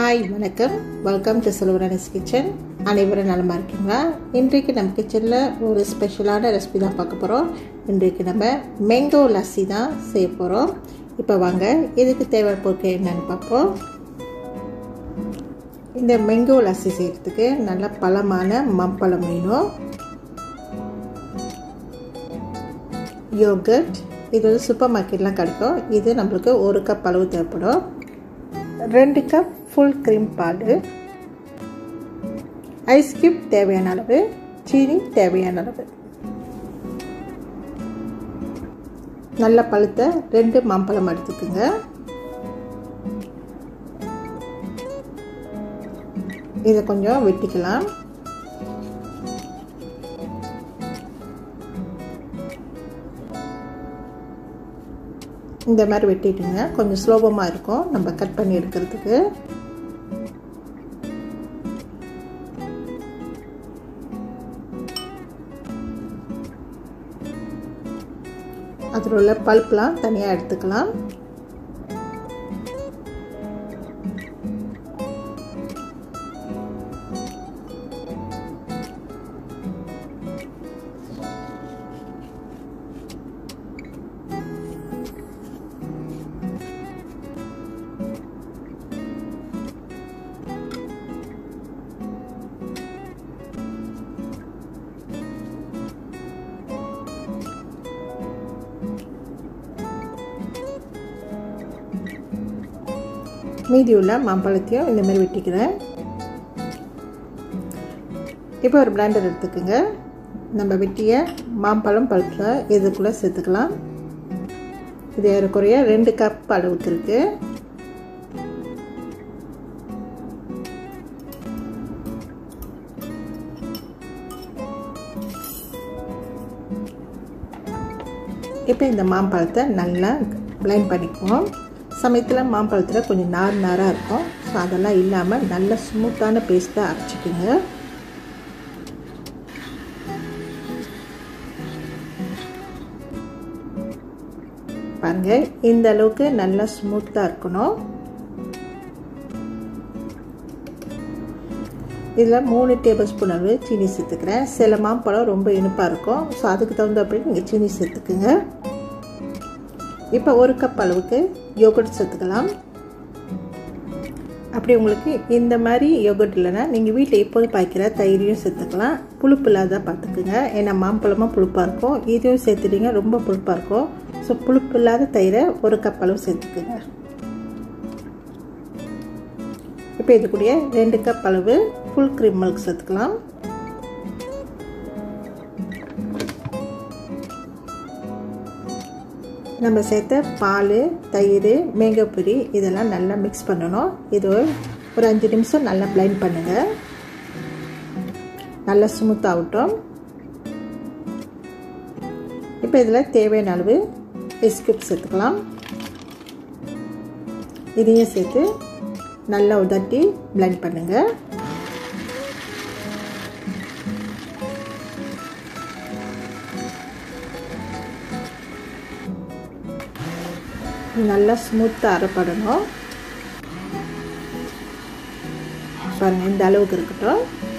hi வணக்கம் welcome to செல்வரானிஸ் kitchen அனைவரும் நலமாக இருக்கீங்களா இன்றைக்கு நம்ம கிச்சனில் ஒரு ஸ்பெஷலான ரெசிபி தான் பார்க்க போகிறோம் இன்றைக்கு நம்ம மேங்கோ லஸ்ஸி தான் செய்ய போகிறோம் இப்போ வாங்க இதுக்கு தேவையான பொருட்கள் என்னென்னு பார்ப்போம் இந்த மேங்கோ லஸ்ஸி செய்கிறதுக்கு நல்ல பழமான மம்பழம் வேணும் யோகட் இது வந்து சூப்பர் மார்க்கெட்லாம் கிடைக்கும் இது நம்மளுக்கு ஒரு கப் அளவு தேவைப்படும் ரெண்டு கப் ஃபுல் க்ரீம் பால் ஐஸ் கியூப் தேவையான அளவு சீனி தேவையான அளவு நல்ல பழுத்த ரெண்டு மாம்பழம் எடுத்துக்குங்க இதை கொஞ்சம் வெட்டிக்கலாம் இந்த மாதிரி வெட்டிட்டுங்க கொஞ்சம் சுலபமாக இருக்கும் நம்ம கட் பண்ணி எடுக்கிறதுக்கு அதில் உள்ள பல்ப்லாம் தனியாக எடுத்துக்கலாம் மீதி உள்ள மாம்பழத்தையும் இந்த மாதிரி வெட்டிக்கிறேன் இப்போ ஒரு பிளாண்டர் எடுத்துக்கோங்க நம்ம வெட்டிய மாம்பழம் பழுப்பில் இதுக்குள்ளே சேர்த்துக்கலாம் இது ஏறக்குறைய ரெண்டு கப் அளவுக்கு இருக்குது இப்போ இந்த மாம்பழத்தை நல்லா பிளைண்ட் பண்ணிக்குவோம் சமயத்தில் மாம்பழத்தில் கொஞ்சம் நார் நாராக இருக்கும் ஸோ அதெல்லாம் இல்லாமல் நல்ல ஸ்மூத்தான பேஸ்ட்டாக அரைச்சிக்கோங்க பாருங்கள் இந்த அளவுக்கு நல்லா ஸ்மூத்தாக இருக்கணும் இதில் மூணு டேபிள் ஸ்பூன் அளவு சீனி சேர்த்துக்கிறேன் சில மாம்பழம் ரொம்ப இனிப்பாக இருக்கும் ஸோ அதுக்கு தகுந்தபடி நீங்கள் சீனி சேர்த்துக்குங்க இப்போ ஒரு கப் அளவுக்கு யோகட் சேர்த்துக்கலாம் அப்படி உங்களுக்கு இந்த மாதிரி யோகட் இல்லைன்னா நீங்கள் வீட்டில் எப்போதும் பாய்க்கிற தயிரையும் சேர்த்துக்கலாம் புளிப்பு இல்லாத பார்த்துக்குங்க ஏன்னா மாம்பழமாக புளிப்பாக இருக்கும் இதையும் சேர்த்துட்டீங்க ரொம்ப புளிப்பாக இருக்கும் ஸோ புளிப்பு இல்லாத தயிரை ஒரு கப் அளவு சேர்த்துக்குங்க இப்போ இது கூடிய ரெண்டு கப் அளவு ஃபுல் க்ரீம் மில்க் சேர்த்துக்கலாம் நம்ம சேர்த்த பால் தயிர் மேங்கோ பொரி இதெல்லாம் நல்லா மிக்ஸ் பண்ணணும் இது ஒரு அஞ்சு நிமிஷம் நல்லா பிளைண்ட் பண்ணுங்கள் நல்லா ஸ்மூத் ஆகட்டும் இப்போ இதில் தேவையான அளவு எஸ்கியூப் சேர்த்துக்கலாம் இதையும் சேர்த்து நல்லா உதட்டி பிளைண்ட் பண்ணுங்கள் நல்லா ஸ்மூத்தாக அரைப்படணும் பாருங்கள் இந்த அளவுக்கு இருக்கட்டும்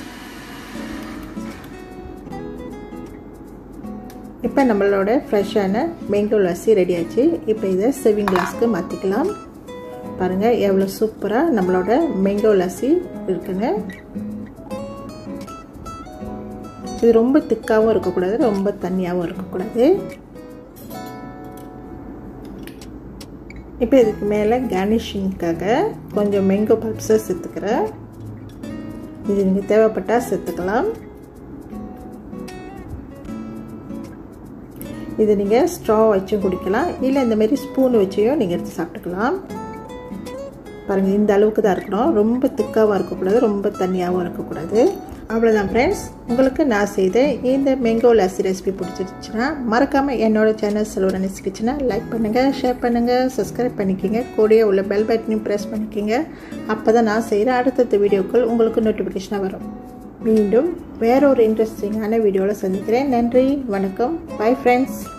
இப்போ நம்மளோட ஃப்ரெஷ்ஷான மேங்கோ லஸ்ஸி ரெடி ஆச்சு இப்போ இதை செவிங் கிளாஸ்க்கு மாற்றிக்கலாம் பாருங்கள் எவ்வளோ சூப்பராக நம்மளோட மேங்கோ லஸ்ஸி இருக்குங்க இது ரொம்ப திக்காகவும் இருக்கக்கூடாது ரொம்ப தண்ணியாகவும் இருக்கக்கூடாது இப்போ இதுக்கு மேலே கார்னிஷிங்க்காக கொஞ்சம் மேங்கோ பல்ப்ஸை சேர்த்துக்கிறேன் இது நீங்கள் தேவைப்பட்டால் சேர்த்துக்கலாம் இது நீங்கள் ஸ்ட்ரா வச்சும் குடிக்கலாம் இல்லை இந்தமாரி ஸ்பூன் வச்சையும் நீங்கள் எடுத்து சாப்பிட்டுக்கலாம் பாருங்கள் இந்த அளவுக்கு தான் இருக்கணும் ரொம்ப திக்காகவும் இருக்கக்கூடாது ரொம்ப தண்ணியாகவும் இருக்கக்கூடாது அவ்வளோதான் ஃப்ரெண்ட்ஸ் உங்களுக்கு நான் செய்த இந்த மேங்கோ லஸ்ஸி ரெசிபி பிடிச்சிருச்சுன்னா மறக்காமல் என்னோடய சேனல் செல்வரனிஸ் கிச்சனை லைக் பண்ணுங்கள் ஷேர் பண்ணுங்கள் சப்ஸ்கிரைப் பண்ணிக்கோங்க கூடயே உள்ள பெல் பட்டனையும் ப்ரெஸ் பண்ணிக்கோங்க அப்போ தான் நான் செய்கிற அடுத்தடுத்த வீடியோக்கள் உங்களுக்கு நோட்டிஃபிகேஷனாக வரும் மீண்டும் வேற ஒரு இன்ட்ரெஸ்டிங்கான வீடியோவில் சந்திக்கிறேன் நன்றி வணக்கம் பை ஃப்ரெண்ட்ஸ்